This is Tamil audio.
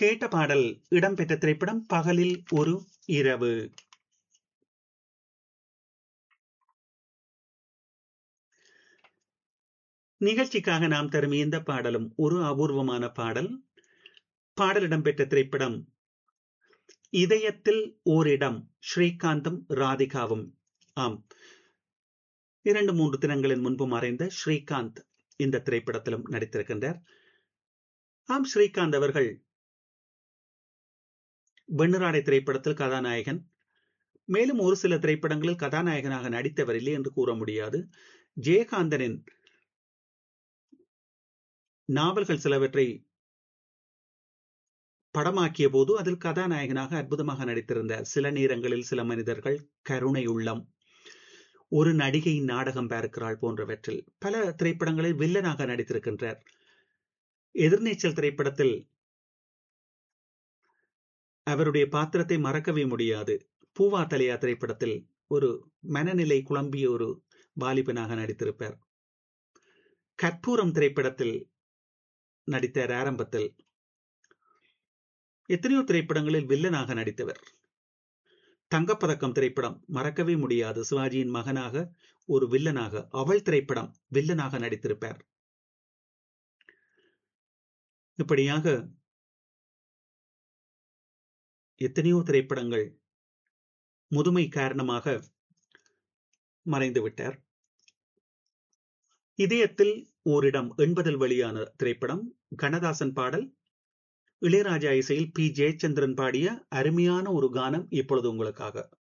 கேட்ட பாடல் இடம்பெற்ற திரைப்படம் பகலில் ஒரு இரவு நிகழ்ச்சிக்காக நாம் தரும் இந்த பாடலும் ஒரு அபூர்வமான பாடல் பாடல் இடம்பெற்ற திரைப்படம் இதயத்தில் ஓரிடம் ஸ்ரீகாந்தும் ராதிகாவும் ஆம் இரண்டு மூன்று தினங்களின் முன்பு மறைந்த ஸ்ரீகாந்த் இந்த திரைப்படத்திலும் நடித்திருக்கின்றார் ஆம் ஸ்ரீகாந்த் அவர்கள் வெண்ணிராடை திரைப்படத்தில் கதாநாயகன் மேலும் ஒரு சில திரைப்படங்களில் கதாநாயகனாக நடித்தவர் இல்லை என்று கூற முடியாது ஜெயகாந்தனின் நாவல்கள் சிலவற்றை படமாக்கிய போது அதில் கதாநாயகனாக அற்புதமாக நடித்திருந்தார் சில நேரங்களில் சில மனிதர்கள் கருணை உள்ளம் ஒரு நடிகை நாடகம் பார்க்கிறாள் போன்றவற்றில் பல திரைப்படங்களில் வில்லனாக நடித்திருக்கின்றார் எதிர்நீச்சல் திரைப்படத்தில் அவருடைய பாத்திரத்தை மறக்கவே முடியாது பூவா தலையா திரைப்படத்தில் ஒரு மனநிலை குழம்பிய ஒரு வாலிபனாக நடித்திருப்பார் கற்பூரம் திரைப்படத்தில் நடித்தார் ஆரம்பத்தில் எத்தனையோ திரைப்படங்களில் வில்லனாக நடித்தவர் தங்கப்பதக்கம் திரைப்படம் மறக்கவே முடியாது சிவாஜியின் மகனாக ஒரு வில்லனாக அவள் திரைப்படம் வில்லனாக நடித்திருப்பார் இப்படியாக எத்தனையோ திரைப்படங்கள் முதுமை காரணமாக மறைந்து விட்டார் இதயத்தில் ஓரிடம் எண்பதில் வெளியான திரைப்படம் கண்ணதாசன் பாடல் இளையராஜா இசையில் பி ஜெயச்சந்திரன் பாடிய அருமையான ஒரு கானம் இப்பொழுது உங்களுக்காக